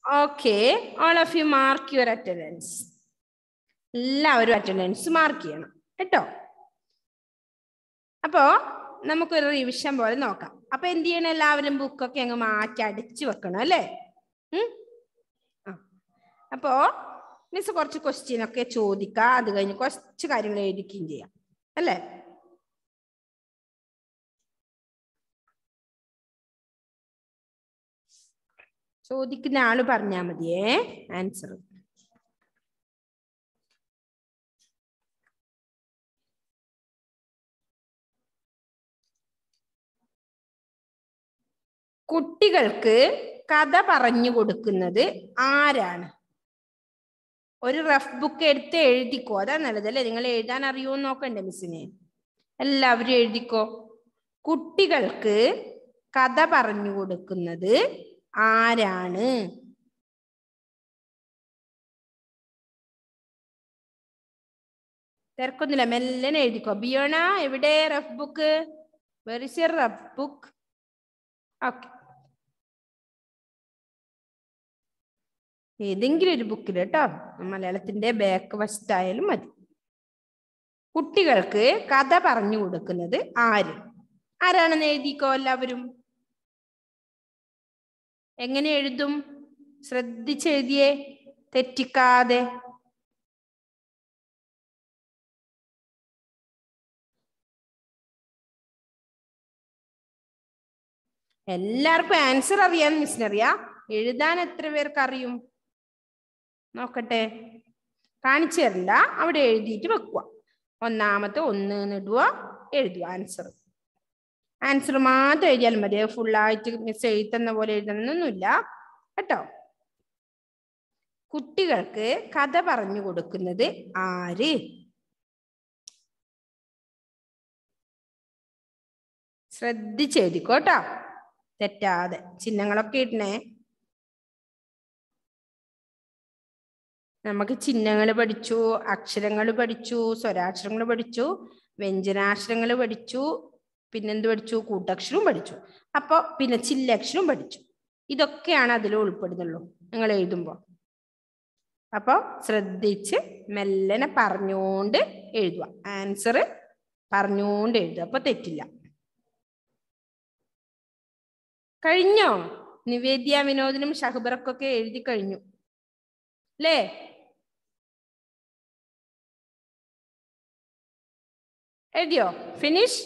Okay all of you mark your attendance എല്ലാവരും attendance mark ചെയ്യണം കേട്ടോ അപ്പോ നമുക്കൊരു റിവിഷൻ പോലെ നോക്കാം അപ്പൊ എന്ത് ചെയ്യണം എല്ലാവരും ബുക്കൊക്കെ അങ്ങ് മാറ്റി അടിച്ചു വെക്കണം അല്ലേ ഉം? ആ. അപ്പോ മിസ് കുറച്ച് ക്വസ്റ്റ്യൻ ഒക്കെ ചോദിക്കാം അത് കഴിഞ്ഞ് കുറച്ച് കാര്യങ്ങൾ എഴുതിക്കുകയും ചെയ്യാം അല്ലേ ചോദിക്കുന്ന ആള് പറഞ്ഞാ മതിയേ ആൻസർ കുട്ടികൾക്ക് കഥ പറഞ്ഞു കൊടുക്കുന്നത് ആരാണ് ഒരു റഫ് ബുക്ക് എടുത്ത് എഴുതിക്കോ അതാ നല്ലതല്ലേ നിങ്ങൾ എഴുതാൻ അറിയുമോ നോക്കണ്ടേ മിസ്സിന് എല്ലാവരും എഴുതിക്കോ കുട്ടികൾക്ക് കഥ പറഞ്ഞു കൊടുക്കുന്നത് ആരാണ് തിരക്കൊന്നുമില്ല മെല്ലനെ എഴുതിക്കോ ബിയോണ എവിടെ rough book where is your rough book okay ഏതെങ്കിലും ഒരു ബുക്കിൽ കേട്ടോ മലയാളത്തിന്റെ ബാക്ക് വശത്തായാലും മതി കുട്ടികൾക്ക് കഥ പറഞ്ഞു കൊടുക്കുന്നത് ആര് ആരാണെന്ന് എഴുതിക്കോ എല്ലാവരും എങ്ങനെ എഴുതും ശ്രദ്ധിച്ചെഴുതിയേ തെറ്റിക്കാതെ എല്ലാവർക്കും ആൻസർ അറിയാൻ മിസ്സിനറിയാ എഴുതാൻ എത്ര പേർക്ക് അറിയും നോക്കട്ടെ കാണിച്ചു തരണ്ട അവിടെ എഴുതിയിട്ട് വെക്കുക ഒന്നാമത്തെ ഒന്ന് ഇടുക എഴുതുക ആൻസർ ആൻസർ മാത്രം എഴുതിയാലും മതി ഫുള്ളായിട്ട് മിസ് എഴുതുന്ന പോലെ എഴുതണമെന്നൊന്നുമില്ല കേട്ടോ കുട്ടികൾക്ക് കഥ പറഞ്ഞു കൊടുക്കുന്നത് ആര് ശ്രദ്ധിച്ചെഴുതിക്കോ കേട്ടോ തെറ്റാതെ ചിഹ്നങ്ങളൊക്കെ ഇടണേ നമുക്ക് ചിഹ്നങ്ങൾ പഠിച്ചു അക്ഷരങ്ങൾ പഠിച്ചു സ്വരാക്ഷരങ്ങൾ പഠിച്ചു വ്യഞ്ജനാക്ഷരങ്ങൾ പഠിച്ചു പിന്നെന്ത് പഠിച്ചു കൂട്ടക്ഷരവും പഠിച്ചു അപ്പോൾ പിന്നെ ചില്ലക്ഷരവും പഠിച്ചു ഇതൊക്കെയാണ് അതിൽ ഉൾപ്പെടുന്നുള്ളൂ നിങ്ങൾ എഴുതുമ്പോൾ അപ്പോൾ ശ്രദ്ധിച്ച് മെല്ലനെ പറഞ്ഞുകൊണ്ട് എഴുതുക ആൻസർ പറഞ്ഞുകൊണ്ട് എഴുതുക അപ്പോൾ തെറ്റില്ല കഴിഞ്ഞോ നിവേദ്യ വിനോദിനും ഷഹബറക്കൊക്കെ എഴുതി കഴിഞ്ഞു അല്ലേ എഴുതിയോ finish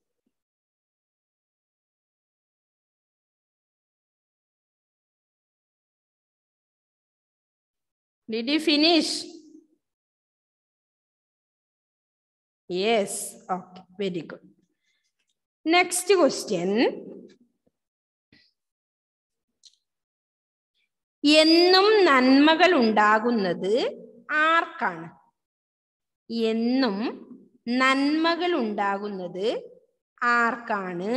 Did you finish? Yes. Okay. Very good. Next question. എന്നും നന്മകൾ ഉണ്ടാകുന്നത് ആർക്കാണ് എന്നും നന്മകൾ ഉണ്ടാകുന്നത് ആർക്കാണ്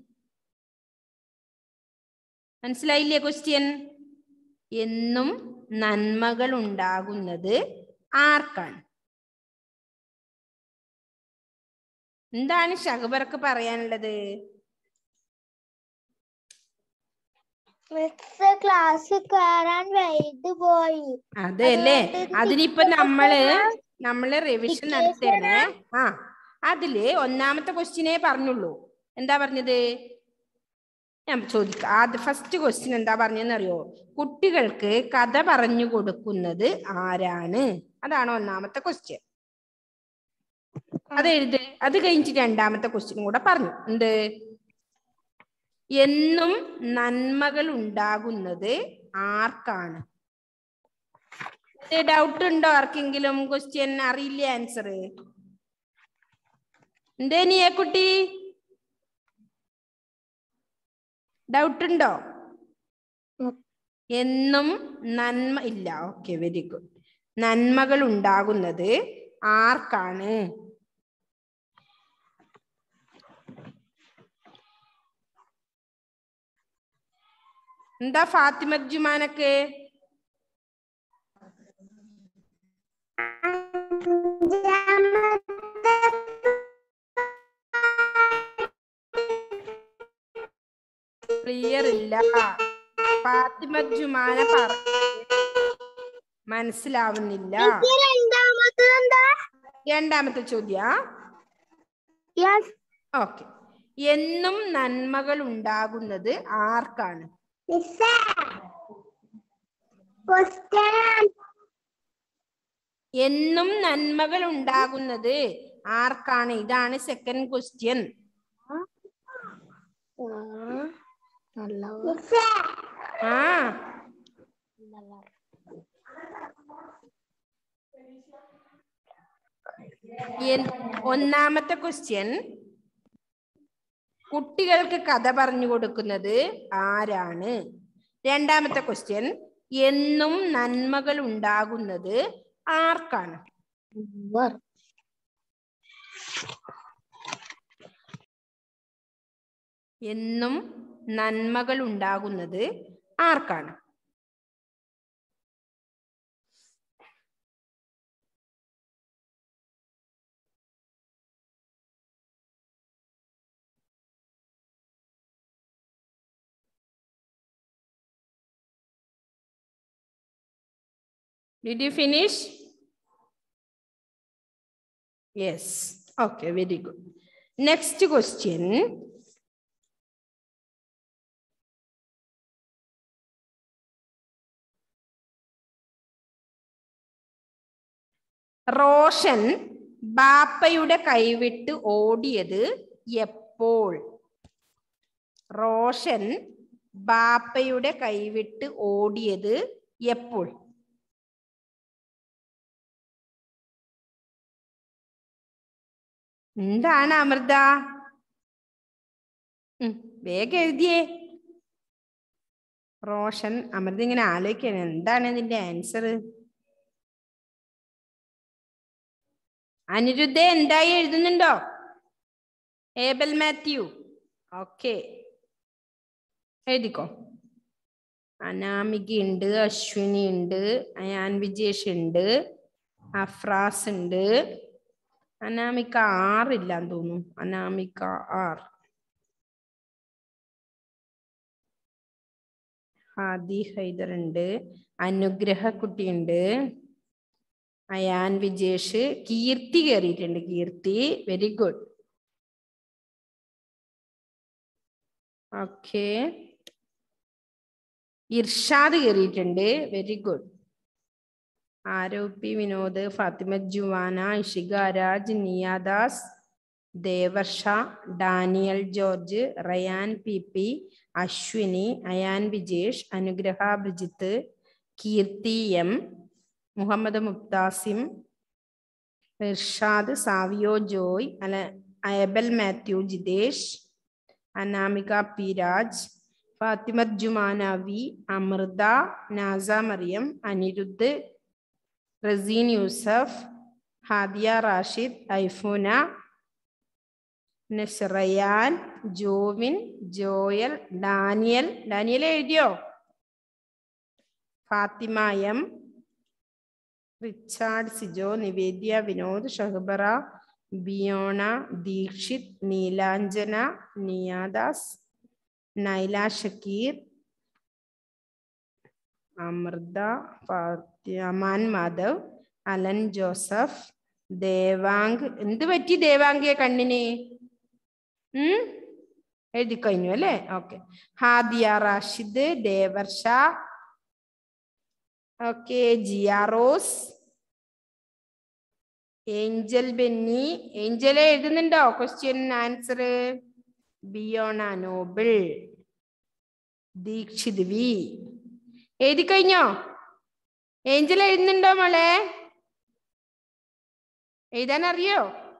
മനസ്സിലായില്ലേ ക്വസ്റ്റ്യൻ എന്നും നന്മകൾ ഉണ്ടാകുന്നത് ആർക്കാണ് എന്താണ് ഷഹബർക്ക് പറയാനുള്ളത് മിസ് ക്ലാസ് കയറാൻ വൈകിട്ട് പോയി അതെ അല്ലേ അതുകൊണ്ട് ഇത് അതിനിപ്പോ teacher നമ്മള് പറഞ്ഞ- നമ്മള് റിവിഷൻ teacher നടത്തണേ ആ അതില് ഒന്നാമത്തെ ക്വസ്റ്റ്യനേ പറഞ്ഞുള്ളൂ എന്താ പറഞ്ഞത് ഞാൻ ചോദിക്കാം ആദ്യ ഫസ്റ്റ് ക്വസ്റ്റ്യൻ എന്താ പറഞ്ഞതെന്ന് അറിയോ കുട്ടികൾക്ക് കഥ പറഞ്ഞു കൊടുക്കുന്നത് ആരാണ് അതാണ് ഒന്നാമത്തെ ക്വസ്റ്റ്യൻ അത് എഴുത് അത് കഴിഞ്ഞിട്ട് രണ്ടാമത്തെ ക്വസ്റ്റ്യൻ കൂടെ പറഞ്ഞു എന്ത് എന്നും നന്മകൾ ഉണ്ടാകുന്നത് ആർക്കാണ് ഡൗട്ട് ഉണ്ടോ ആർക്കെങ്കിലും ക്വസ്റ്റ്യൻ അറിയില്ല ആൻസർ എന്തേ നീ കുട്ടി ഡൗട്ട് ഉണ്ടോ ഉം. എന്നും നന്മ ഇല്ല ഓക്കെ വെരി ഗുഡ് നന്മകൾ ഉണ്ടാകുന്നത് ആർക്കാണ് എന്താ ഫാത്തിമ ജുമാനൊക്കെ ക്ലിയർ ഇല്ല ഫാത്തിമ ജുമാന പറഞ്ഞത് മനസ്സിലാവുന്നില്ല രണ്ടാമത്തത് എന്താ രണ്ടാമത്തെ ചോദ്യ യെസ് ഓക്കെ എന്നും നന്മകൾ ഉണ്ടാകുന്നത് ആർക്കാണ് ക്വസ്റ്റ്യൻ എന്നും നന്മകൾ ഉണ്ടാകുന്നത് ആർക്കാണ് ഇതാണ് സെക്കൻഡ് ക്വസ്റ്റ്യൻ ആ എൻ- ഒന്നാമത്തെ ക്വസ്റ്റ്യൻ കുട്ടികൾക്ക് കഥ പറഞ്ഞു കൊടുക്കുന്നത് ആരാണ് രണ്ടാമത്തെ ക്വസ്റ്റ്യൻ എന്നും നന്മകൾ ഉണ്ടാകുന്നത് ആർക്കാണ് എന്നും നന്മകൾ ഉണ്ടാകുന്നത് ആർക്കാണ് Did you finish? Yes. Okay, very good. Next question. Roshan ബാപ്പയുടെ കൈവിട്ട് ഓടിയത് എപ്പോൾ റോഷൻ ബാപ്പയുടെ കൈവിട്ട് ഓടിയത് എപ്പോൾ എന്താണ് അമൃത ഉം, വേഗം എഴുതിയേ റോഷൻ അമൃത ഇങ്ങനെ ആലോചിക്കാണ് എന്താണ് ഇതിന്റെ ആൻസർ അനിരുദ്ധ എന്തായി എഴുതുന്നുണ്ടോ ഏബൽ മാത്യു ഓക്കെ എഴുതിക്കോ അനാമിക ഉണ്ട് അശ്വിനി ഉണ്ട് അയാൻ വിജേഷ് ഉണ്ട് അഫ്രാസ് ഉണ്ട് അനാമിക ആറില്ലാന്ന് തോന്നുന്നു അനാമിക ആർ ഹാദി ഹൈദർ ഉണ്ട് അനുഗ്രഹ കുട്ടിയുണ്ട് അയാൻ വിജേഷ് കീർത്തി കയറിയിട്ടുണ്ട് Keerthi very good okay Irshad കയറിയിട്ടുണ്ട് വെരി ഗുഡ് ആരോപി Vinod Fathima Juana Ishika Raj Niyadas Devarsha Daniel George Rayan P P Ashwini Ayaan Vijesh Anugraha Brijith Keerthi M Muhammed Mukthasim Irshad Savio Joy അല അയബൽ Mathew Jithesh Anamika P Raj Fathimath Jumana V Amritha Naza Mariyam Anirudh Razeen Yusuf Hadiya Rashid Aifuna Nasrayan Jovin Joel Daniel Daniel എഴുതിയോ ഫാത്തിമ എം റിച്ചാർഡ് സിജോ നിവേദ്യ വിനോദ് ഷഹബറ ബിയോണ ദീക്ഷിത് നീലാഞ്ജന നിയാദാസ് നൈല ഷക്കീർ അമൃത ഫാത്തി- അമാൻ മാധവ് അലൻ ജോസഫ് ദേവാങ്ക് എന്ത് പറ്റി ദേവാങ്കിയെ കണ്ണിന് ഉം എഴുതി കഴിഞ്ഞു അല്ലേ okay Hadiya Rashid Devarsha okay Jiya Rose Angel Benny Angel എഴുതുന്നുണ്ടോ question answer Biyona Noble Dikshith V എഴുതി കഴിഞ്ഞോ ഏഞ്ചൽ എഴുതുന്നുണ്ടോ മോളെ എഴുതാൻ അറിയോ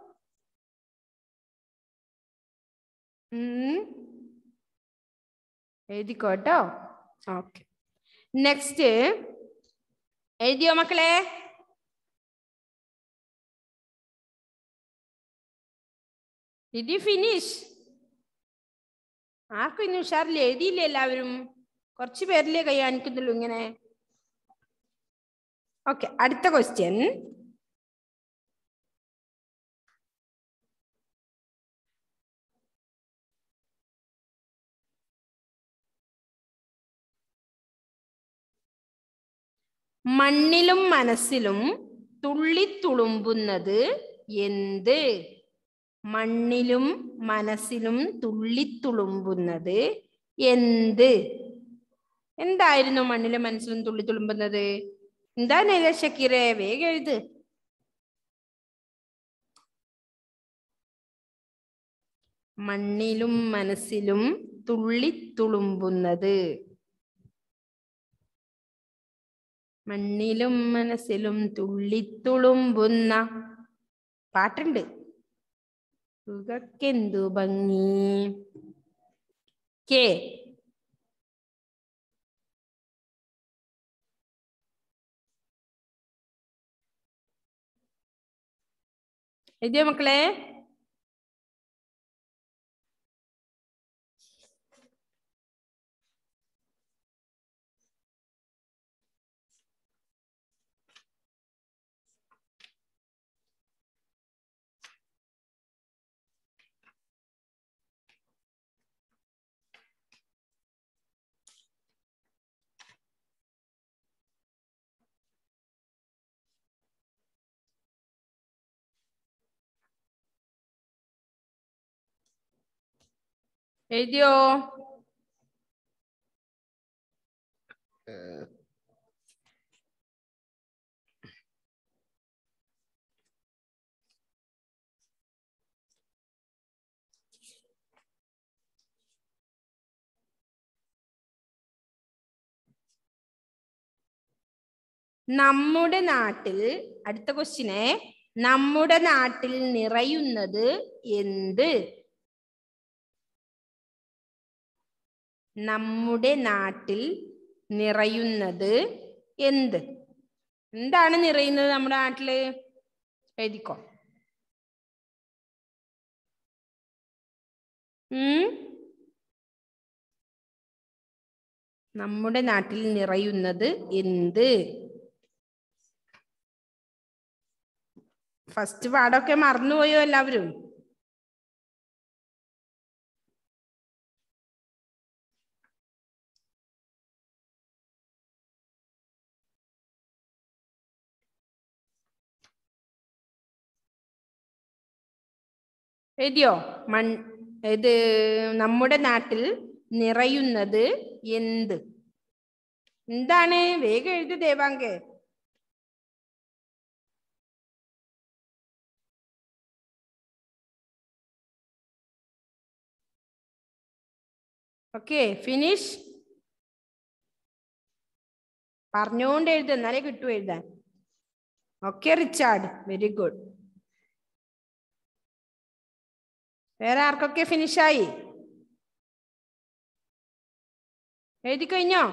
ഉം. എഴുതിക്കോ കേട്ടോ ഓക്കെ നെക്സ്റ്റ് എഴുതിയോ മക്കളെ Did you finish? ആർക്കും ഇന്ന് ഉഷാറില്ല എഴുതിയില്ലേ എല്ലാവരും കുറച്ച് പേരിലേ കൈ കാണിക്കുന്നുള്ളൂ ഇങ്ങനെ ഓക്കെ അടുത്ത ക്വസ്റ്റ്യൻ മണ്ണിലും മനസ്സിലും തുള്ളിത്തുളുമ്പുന്നത് എന്ത് മണ്ണിലും മനസ്സിലും തുള്ളിത്തുളുമ്പുന്നത് എന്ത് എന്തായിരുന്നു മണ്ണിലും മനസ്സിലും തുള്ളിത്തുളുമ്പുന്നത് എന്താ നൈല ഷക്കീറെ വേഗം എഴുത് മണ്ണിലും മനസ്സിലും തുള്ളിത്തുളുമ്പുന്നത് മണ്ണിലും മനസ്സിലും തുള്ളിത്തുളുമ്പുന്ന പാട്ടുണ്ട് സുഖക്കെന്തു ഭംഗി കേ എഴുതിയോ മക്കളെ എഴുതിയോ നമ്മുടെ നാട്ടിൽ അടുത്ത ക്വസ്റ്റിനെ നമ്മുടെ നാട്ടിൽ നിറയുന്നത് എന്ത് നമ്മുടെ നാട്ടിൽ നിറയുന്നത് എന്ത് എന്താണ് നിറയുന്നത് നമ്മുടെ നാട്ടില് എഴുതിക്കോ ഉം നമ്മുടെ നാട്ടിൽ നിറയുന്നത് എന്ത് ഫസ്റ്റ് പാടൊക്കെ മറന്നുപോയോ എല്ലാവരും എഴുതിയോ മൺ ഇത് നമ്മുടെ നാട്ടിൽ നിറയുന്നത് എന്ത് എന്താണ് വേഗം എഴുതി ദേവാങ്കേ ഓക്കെ ഫിനിഷ് പറഞ്ഞുകൊണ്ട് എഴുത എന്നാലേ കിട്ടൂ എഴുതാൻ ഓക്കെ റിച്ചാർഡ് വെരി ഗുഡ് വേറെ ആർക്കൊക്കെ ഫിനിഷായി എഴുതി കഴിഞ്ഞോ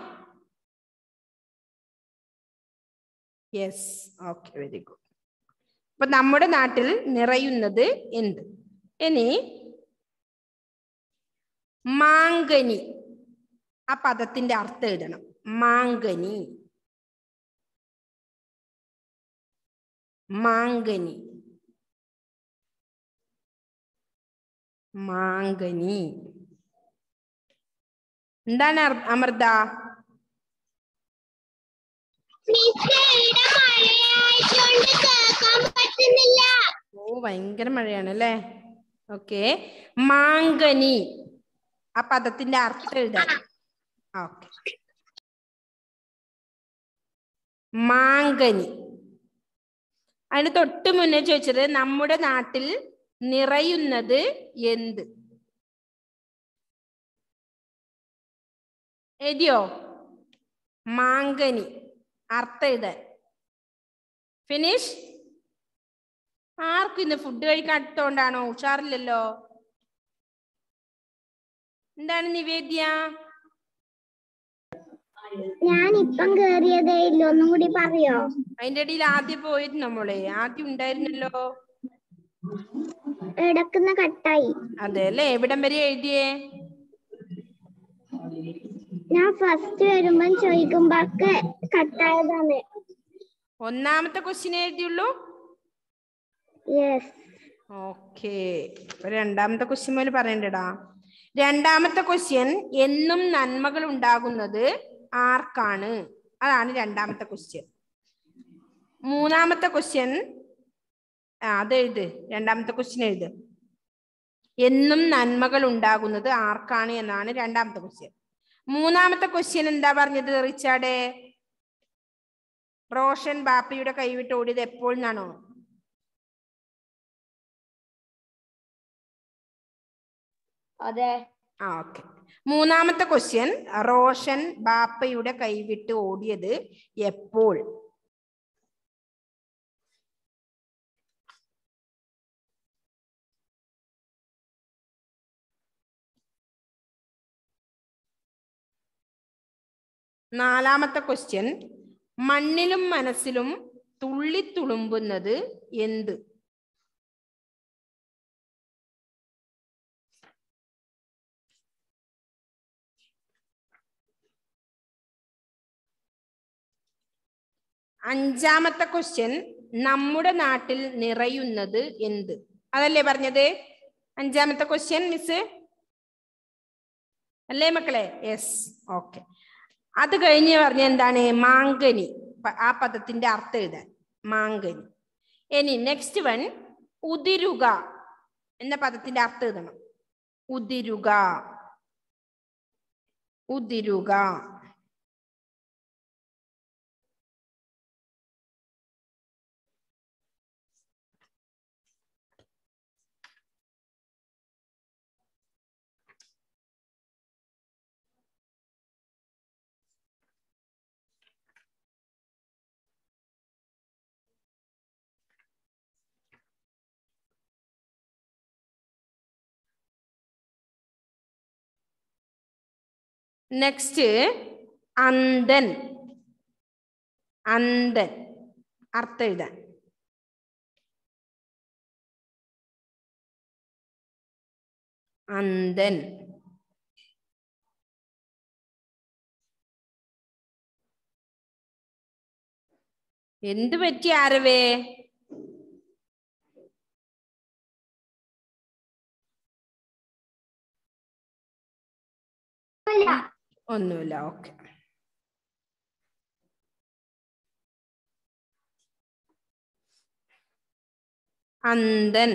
യെസ് ഓക്കെ വെരി ഗുഡ് അപ്പൊ നമ്മുടെ നാട്ടിൽ നിറയുന്നത് എന്ത് ഇനി മാങ്കനി ആ പദത്തിന്റെ അർത്ഥം എഴുതണം മാങ്കനി മാങ്കനി മാങ്കനി എന്താണ് അർ- അമൃത കേൾക്കാൻ പറ്റുന്നില്ല ഓ ഭയങ്കര മഴയാണ് അല്ലേ ഓക്കെ മാങ്കനി ആ പദത്തിന്റെ അർത്ഥം എഴുതാൻ ഓക്കെ മാങ്കനി അതിന് തൊട്ട് മുന്നേ ചോദിച്ചത് നമ്മുടെ നാട്ടിൽ നിറയുന്നത് എന്ത് എഴുതിയോ മാങ്കനി അർത്ഥം എഴുതാൻ ഫിനിഷ് ആർക്കും ഇന്ന് ഫുഡ് കഴിക്കാൻ അടുത്തോണ്ടാണോ ഉഷാറില്ലല്ലോ എന്താണ് നിവേദ്യ ഞാൻ ഇപ്പം കേറിയതേ ഇല്ല ഒന്നും കൂടി പറയോ അതിന്റെ ഇടയിൽ ആദ്യം പോയിരുന്നു മോളെ ആദ്യം ഉണ്ടായിരുന്നല്ലോ ഇടക്കുന്ന കട്ടായി അതെ അല്ലേ എവിടം വരെ എഴുതിയേ ഞാൻ ഫസ്റ്റ് വരുമ്പം ചോദിക്കുമ്പോക്കെ കട്ടായതാണ് ഒന്നാമത്തെ ക്വസ്റ്റ്യൻ എഴുതിയുള്ളൂ യെസ് ഓക്കെ രണ്ടാമത്തെ ക്വസ്റ്റ്യൻ മുതൽ പറയണ്ടടാ രണ്ടാമത്തെ ക്വസ്റ്റ്യൻ എന്നും നന്മകൾ ഉണ്ടാകുന്നത് ആർക്കാണ് അതാണ് രണ്ടാമത്തെ ക്വസ്റ്റ്യൻ മൂന്നാമത്തെ ക്വസ്റ്റ്യൻ അത് എഴുത് രണ്ടാമത്തെ ക്വസ്റ്റ്യൻ എഴുത് എന്നും നന്മകൾ ഉണ്ടാകുന്നത് ആർക്കാണ് എന്നാണ് രണ്ടാമത്തെ ക്വസ്റ്റ്യൻ മൂന്നാമത്തെ ക്വസ്റ്റ്യൻ എന്താ പറഞ്ഞത് റിച്ചാർഡ് റോഷൻ ബാപ്പയുടെ കൈവിട്ട് ഓടിയത് എപ്പോൾ നിന്നാണോ അതെ ആ ഓക്കെ മൂന്നാമത്തെ ക്വസ്റ്റ്യൻ റോഷൻ ബാപ്പയുടെ കൈവിട്ട് ഓടിയത് എപ്പോൾ നാലാമത്തെ ക്വസ്റ്റ്യൻ മണ്ണിലും മനസ്സിലും തുള്ളിത്തുളുമ്പുന്നത് എന്ത് അഞ്ചാമത്തെ ക്വസ്റ്റ്യൻ നമ്മുടെ നാട്ടിൽ നിറയുന്നത് എന്ത് അതല്ലേ പറഞ്ഞത് അഞ്ചാമത്തെ ക്വസ്റ്റ്യൻ മിസ് അല്ലേ മക്കളെ യെസ് ഓക്കെ അത് കഴിഞ്ഞ് പറഞ്ഞ എന്താണ് മാങ്കനി പ- ആ പദത്തിന്റെ അർത്ഥം എഴുതാൻ മാങ്കനി ഇനി നെക്സ്റ്റ് വൺ ഉതിരുക എന്ന പദത്തിന്റെ അർത്ഥം എഴുതണം ഉതിരുക ഉതിരുക നെക്സ്റ്റ് അന്തൻ അന്തൻ അർത്ഥം എഴുതാൻ അന്തൻ എന്ത് പറ്റി ആരവേ ഒന്നുമില്ല ഓക്കെ അന്തൻ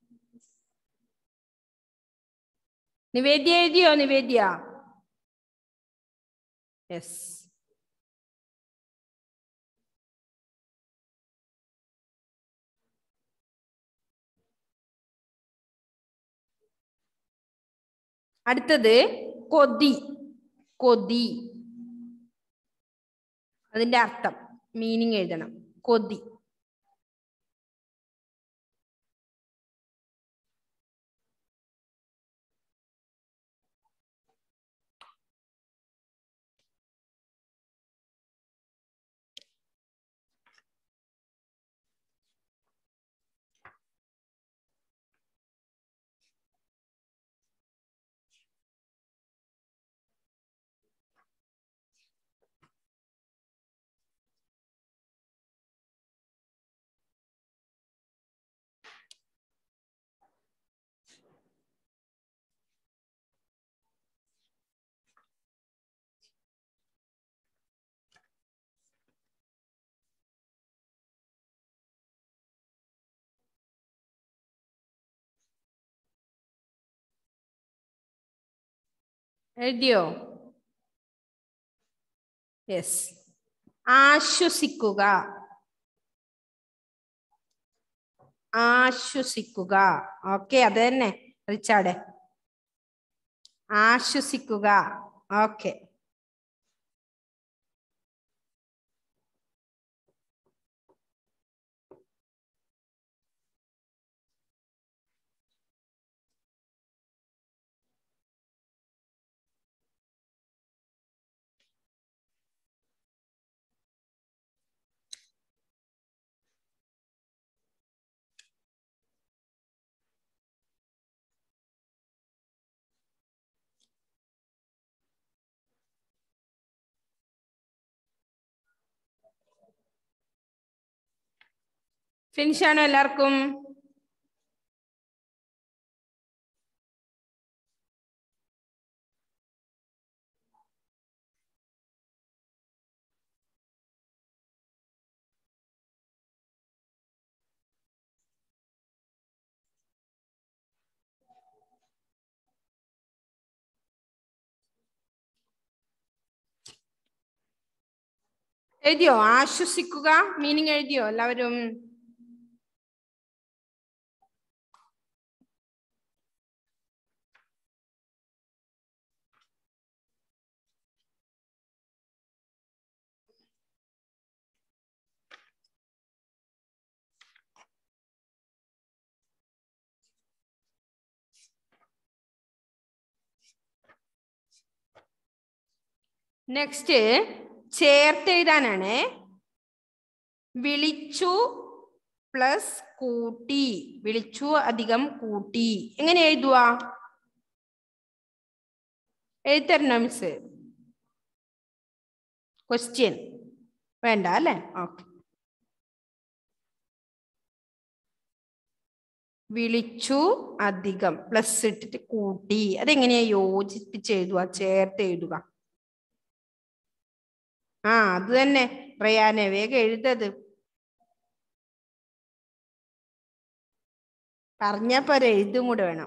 നിവേദ്യ എഴുതിയോ നിവേദ്യ യെസ് അടുത്തത് കൊതി കൊതി അതിന്റെ അർത്ഥം മീനിങ് എഴുതണം കൊതി എഴുതിയോ യെസ് ആശ്വസിക്കുക ആശ്വസിക്കുക ഓക്കെ അത് തന്നെ റിച്ചാർഡ് ആശ്വസിക്കുക ഓക്കെ ഫിനിഷ് ആണോ എല്ലാവർക്കും എഴുതിയോ ആശ്വസിക്കുക മീനിങ് എഴുതിയോ എല്ലാവരും നെക്സ്റ്റ് ചേർത്ത് എഴുതാനാണ് വിളിച്ചു പ്ലസ് കൂട്ടി വിളിച്ചു അധികം കൂട്ടി എങ്ങനെ എഴുതുക എഴുത്തരണോ മിസ് ക്വസ്റ്റ്യൻ വേണ്ട അല്ലേ ഓക്കെ വിളിച്ചു അധികം പ്ലസ് ഇട്ടിട്ട് കൂട്ടി അതെങ്ങനെയാ യോജിപ്പിച്ച് എഴുതുക ചേർത്ത് എഴുതുക ആ അത് തന്നെ റയാനെ വേഗം എഴുതത് പറഞ്ഞപ്പോ ഒരു എഴുതും കൂടെ വേണം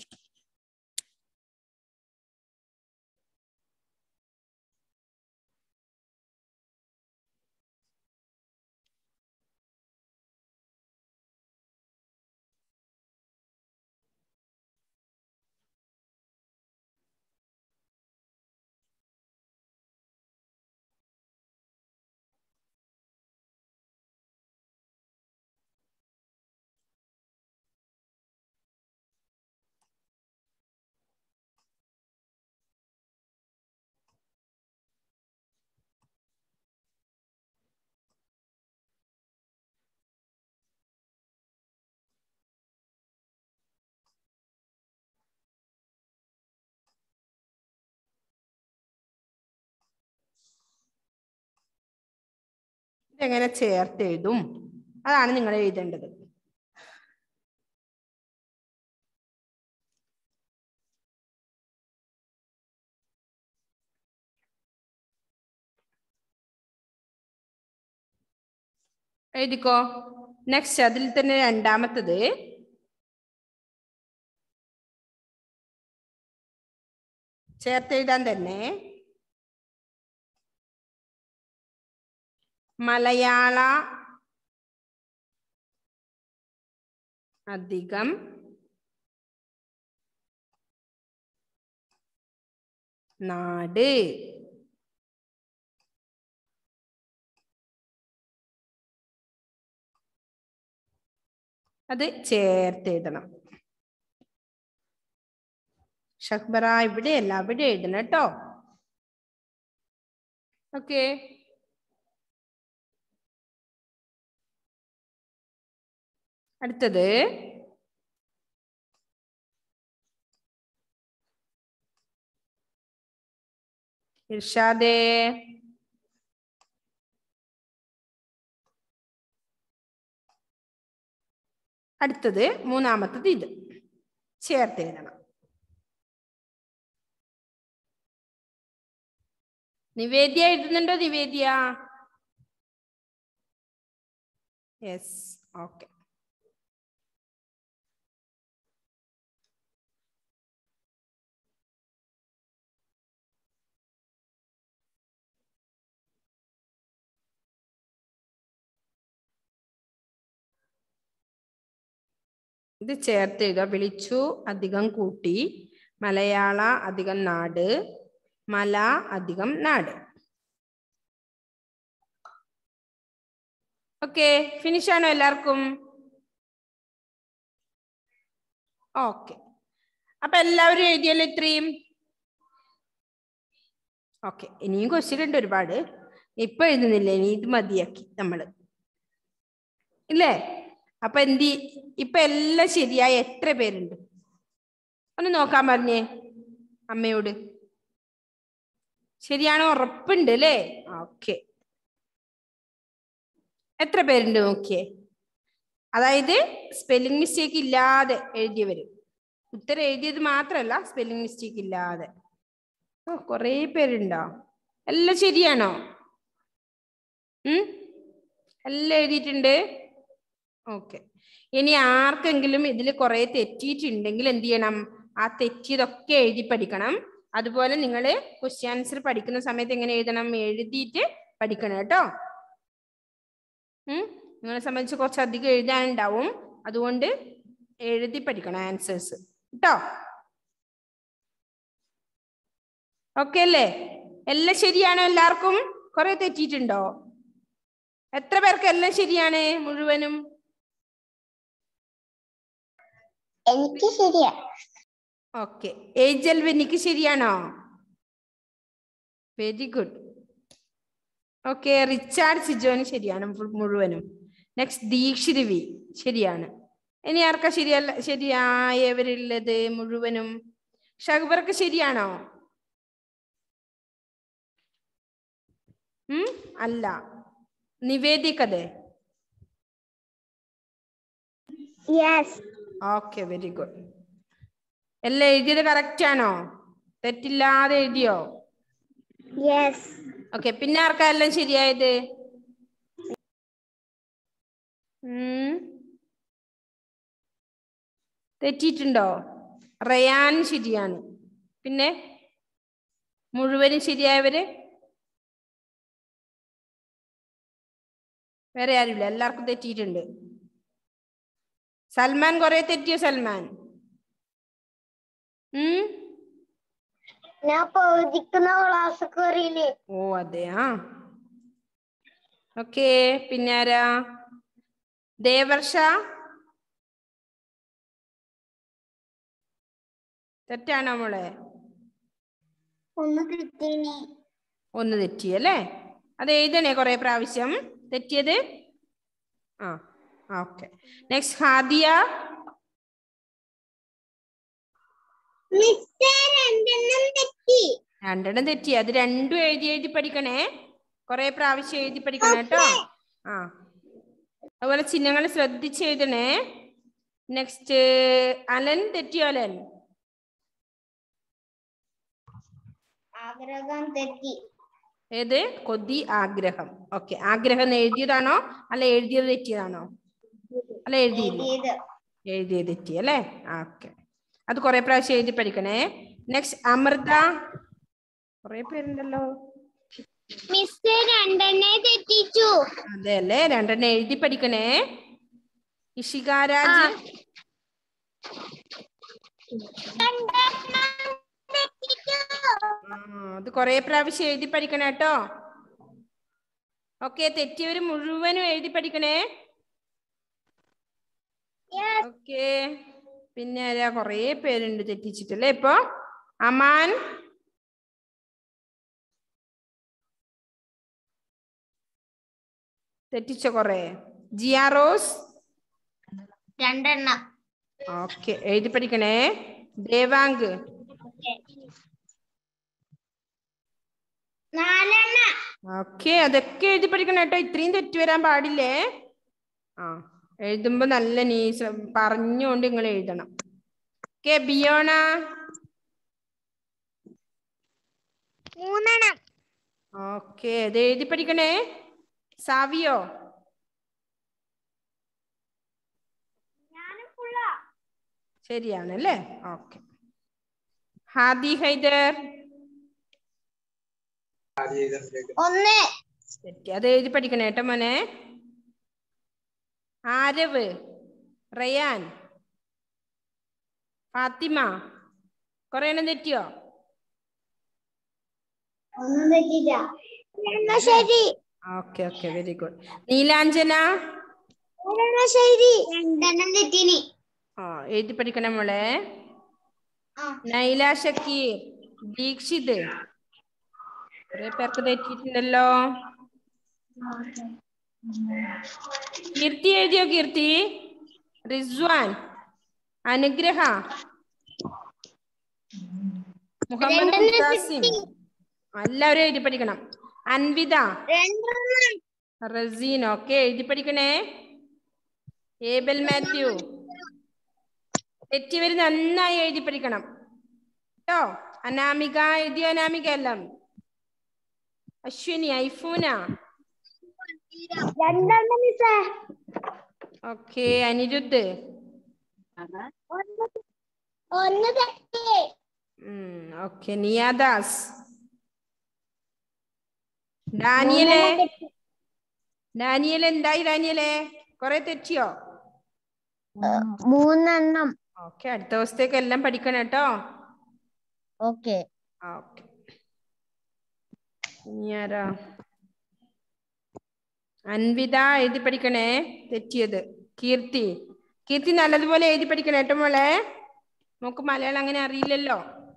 ഇതെങ്ങനെ ചേർത്ത് എഴുതും അതാണ് നിങ്ങൾ എഴുതേണ്ടത് എഴുതിക്കോ നെക്സ്റ്റ് അതിൽ തന്നെ രണ്ടാമത്തത് ചേർത്ത് എഴുതാൻ തന്നെ മലയാള അധികം നാട് അത് ചേർത്ത് എഴുതണം ഷഹ്ബറ ഇവിടെയല്ല അവിടെ എഴുതണം കേട്ടോ ഓക്കേ അടുത്തത് ഇർഷാദേ അടുത്തത് മൂന്നാമത്തത് ഇത് ചേർത്ത് എഴുതണം നിവേദ്യ എഴുതുന്നുണ്ടോ നിവേദ്യ യെസ് ഓക്കെ ഇത് ചേർത്ത് എഴുതുക വിളിച്ചു അധികം കൂട്ടി മലയാള അധികം നാട് മല അധികം നാട് ഓക്കെ ഫിനിഷ് ആണോ എല്ലാവർക്കും ഓക്കെ അപ്പൊ എല്ലാവരും എഴുതിയല്ലോ ഇത്രയും ഓക്കെ ഇനിയും ക്വസ്റ്റ്യൻ ഉണ്ട് ഒരുപാട് ഇപ്പൊ എഴുതുന്നില്ല ഇനി ഇത് മതിയാക്കി നമ്മള് ഇല്ലേ അപ്പൊ എന്തി ഇപ്പൊ എല്ലാം ശരിയായ എത്ര പേരുണ്ട് ഒന്ന് നോക്കാൻ പറഞ്ഞേ അമ്മയോട് ശരിയാണോ ഉറപ്പുണ്ട് അല്ലേ ഓക്കെ എത്ര പേരുണ്ട് നോക്കിയേ അതായത് സ്പെല്ലിംഗ് മിസ്റ്റേക്ക് ഇല്ലാതെ എഴുതിയവര് ഉത്തരം എഴുതിയത് മാത്രമല്ല സ്പെല്ലിംഗ് മിസ്റ്റേക്ക് ഇല്ലാതെ ഓ കുറേ പേരുണ്ടോ എല്ലാം ശരിയാണോ ഉം എല്ലാം എഴുതിയിട്ടുണ്ട് ഓക്കെ ഇനി ആർക്കെങ്കിലും ഇതിൽ കുറെ തെറ്റിയിട്ടുണ്ടെങ്കിൽ എന്ത് ചെയ്യണം ആ തെറ്റിയതൊക്കെ എഴുതി പഠിക്കണം അതുപോലെ നിങ്ങൾ ക്വസ്റ്റ്യൻ ആൻസർ പഠിക്കുന്ന സമയത്ത് എങ്ങനെ എഴുതണം എഴുതിയിട്ട് പഠിക്കണം കേട്ടോ ഉം നിങ്ങളെ സംബന്ധിച്ച് കുറച്ച് അധികം എഴുതാനുണ്ടാവും അതുകൊണ്ട് എഴുതി പഠിക്കണം ആൻസേഴ്സ് കേട്ടോ ഓക്കെ അല്ലേ എല്ലാം ശരിയാണോ എല്ലാവർക്കും കുറെ തെറ്റിയിട്ടുണ്ടോ എത്ര പേർക്ക് എല്ലാം ശരിയാണ് മുഴുവനും എനിക്ക് ശരിയാ ഓക്കെ ഏജൽ വെനിക്ക് ശരിയാണോ വെരി ഗുഡ് ഓക്കെ റിച്ചാർഡ് സിജോന് ശരിയാണ് ഫുൾ- മുഴുവനും നെക്സ്റ്റ് ദീക്ഷിത് വി ശരിയാണ് ഇനി ആർക്കാ ശരിയല്ല ശരിയായവരുള്ളത് മുഴുവനും ഷഹബർക്ക് ശരിയാണോ ഉം അല്ല നിവേദിക്കതേ യെസ് ഓക്കെ വെരി ഗുഡ് എല്ലാം എഴുതിയത് കറക്റ്റ് ആണോ തെറ്റില്ലാതെ എഴുതിയോ യെസ് ഓക്കെ പിന്നെ ആർക്കാ എല്ലാം ശരിയായത് ഉം. തെറ്റിയിട്ടുണ്ടോ റയാൻ ശരിയാണ് പിന്നെ മുഴുവനും ശരിയായവര് വേറെ ആരുമില്ല എല്ലാവർക്കും തെറ്റിയിട്ടുണ്ട് സൽമാൻ കുറെ തെറ്റിയോ സൽമാൻ ഉം ഞാൻ പ്രവചിക്കുന്ന ക്ലാസ് കയറിയില്ലേ ഓ അതെയാ ഓക്കെ പിന്നെ ആരാ ദേവർഷ തെറ്റാണോ മോളെ ഒന്ന് കിട്ടീനി ഒന്ന് തെറ്റിയല്ലേ അത് എഴുതണേ കുറെ പ്രാവശ്യം തെറ്റിയത് ആ ഓക്കെ നെക്സ്റ്റ് ഹാദിയ മിസ്റ്റർ രണ്ടെണ്ണം തെറ്റി രണ്ടെണ്ണം തെറ്റി അത് രണ്ടും എഴുതി എഴുതി പഠിക്കണേ കുറെ പ്രാവശ്യം എഴുതി പഠിക്കണം കേട്ടോ ആ അതുപോലെ ചിഹ്നങ്ങൾ ശ്രദ്ധിച്ച് എഴുതണേ നെക്സ്റ്റ് അലൻ തെറ്റിയോ അലൻ ആഗ്രഹം തെറ്റി ഏത് കൊതി ആഗ്രഹം ഓക്കെ ആഗ്രഹം എന്ന് എഴുതിയതാണോ അല്ല എഴുതിയത് തെറ്റിയതാണോ അല്ല എഴുതിയില്ല എഴുതിയത് എഴുതിയത് തെറ്റി അല്ലേ ഓക്കെ അത് കുറെ പ്രാവശ്യം എഴുതി പഠിക്കണേ നെക്സ്റ്റ് അമൃത കുറെ പേരുണ്ടല്ലോ മിസ്റ്റർ രണ്ടെണ്ണേ തെറ്റിച്ചു അതെ അല്ലേ രണ്ടെണ്ണം എഴുതി പഠിക്കണേ ഇഷികാരാജ് രണ്ടെണ്ണം തെറ്റിച്ചു ആ, അത് കുറെ പ്രാവശ്യം എഴുതി പഠിക്കണം കേട്ടോ ഓക്കെ തെറ്റിയവര് മുഴുവനും എഴുതി പഠിക്കണേ Yes. ഓക്കെ പിന്നെ ആരാ കൊറേ പേരുണ്ട് തെറ്റിച്ചിട്ടല്ലേ ഇപ്പൊ അമാൻ തെറ്റിച്ച കൊറേ ജിയ റോസ് രണ്ടെണ്ണം ഓക്കെ എഴുതി പഠിക്കണേ ദേവാങ്ക് നാലെണ്ണം ഓക്കെ അതൊക്കെ എഴുതി പഠിക്കണം കേട്ടോ ഇത്രയും തെറ്റ് വരാൻ പാടില്ലേ ആ എഴുതുമ്പോ നല്ല നീ ശ്ര- പറഞ്ഞുകൊണ്ട് നിങ്ങൾ എഴുതണം ഓക്കെ ബിയോണ മൂന്നെണ്ണം ഓക്കെ ഇത് എഴുതി പഠിക്കണേ സാവിയോ ഞാനും ഫുള്ള ശരിയാണല്ലേ ഓക്കെ ഹാദി ഹൈദർ ഒന്ന് തെറ്റി അത് എഴുതി പഠിക്കണേ കേട്ടോ മോനെ ആരവ് റയാൻ ഫാത്തിമ കൊറേ എണ്ണം തെറ്റിയോ ഒന്നും തെറ്റില്ല എന്നാ ശരി okay okay very good Neelanjana എന്നാ ശരി രണ്ടെണ്ണം തെറ്റിനി ആ എഴുതി പഠിക്കണം മോളെ ആ നൈല ഷക്കീർ ദീക്ഷിത് കുറെ പേർക്ക് തെറ്റിയിട്ടുണ്ടല്ലോ കീർത്തി എഴുതിയോ കീർത്തി റിസ്വാൻ അനുഗ്രഹ മുഹമ്മദ് രണ്ടെണ്ണം മുത്താസിം തെറ്റി. എല്ലാവരും എഴുതി പഠിക്കണം അൻവിത രണ്ടെണ്ണം റസീൻ ഒക്കെ എഴുതി പഠിക്കണേ ഏബൽ മാത്യു തെറ്റിയവര് നന്നായി എഴുതി പഠിക്കണം കേട്ടോ അനാമിക എഴുതിയോ അനാമിക എല്ലാം അശ്വിനി ഐഫൂന രണ്ടെണ്ണം മിസ്സേ ഓക്കെ അനിരുദ്ധ് ഒന്ന് ഒന്ന് തെറ്റി ഓക്കെ നിയാദാസ് ഡാനിയലേ ഡാനിയൽ എന്തായി ഡാനിയലേ കൊറേ തെറ്റിയോ മൂന്നെണ്ണം ഓക്കെ അടുത്ത ദിവസത്തേക്ക് എല്ലാം പഠിക്കണം കേട്ടോ ഓക്കെ ഓക്കെ ഇനി ആരാ അൻവിത എഴുതി പഠിക്കണേ തെറ്റിയത് കീർത്തി കീർത്തി നല്ലതുപോലെ എഴുതി പഠിക്കണേ കേട്ടോ മോളെ നമുക്ക് മലയാളം അങ്ങനെ അറിയില്ലല്ലോ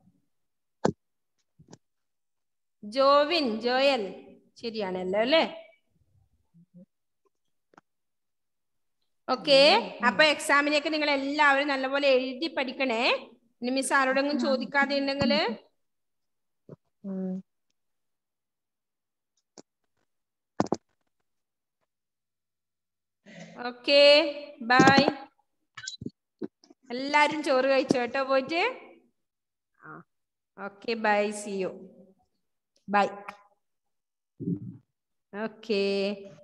ജോവിൻ ജോയൽ ശരിയാണല്ലോ അല്ലേ ഓക്കെ അപ്പൊ എക്സാമിനൊക്കെ നിങ്ങൾ എല്ലാവരും നല്ലപോലെ എഴുതി പഠിക്കണേ ഇനി മിസ് ആരോടെങ്കിലും ചോദിക്കാതെ ഉണ്ടെങ്കില് ഓക്കെ ബൈ എല്ലാരും ചോറ് കഴിച്ചു കേട്ടോ പോയിട്ട് ആ okay bye see you bye okay